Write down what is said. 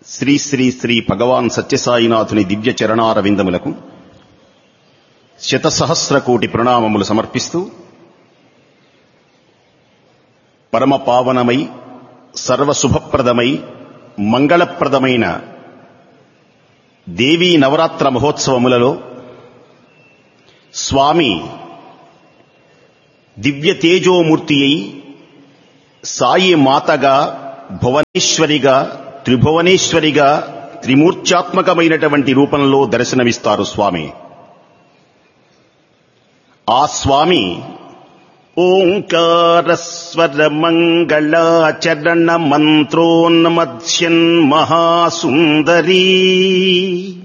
శ్రీ శ్రీ శ్రీ భగవాన్ సత్యసాయినాథుని దివ్య చరణారవిందములకు శతసహస్ర కోటి ప్రణామములు సమర్పిస్తూ పరమ పావనమై సర్వశుభప్రదమై మంగళప్రదమైన దేవీ నవరాత్ర మహోత్సవములలో స్వామి దివ్య తేజోమూర్తి అయి సాయి మాతగా భువనేశ్వరిగా త్రిభువనేశ్వరిగా త్రిమూర్త్యాత్మకమైనటువంటి రూపంలో దర్శనమిస్తారు స్వామి ఆ స్వామి ఓంకారస్వర మంగళాచరణ మంత్రోన్మధ్యన్ మహాసుందరీ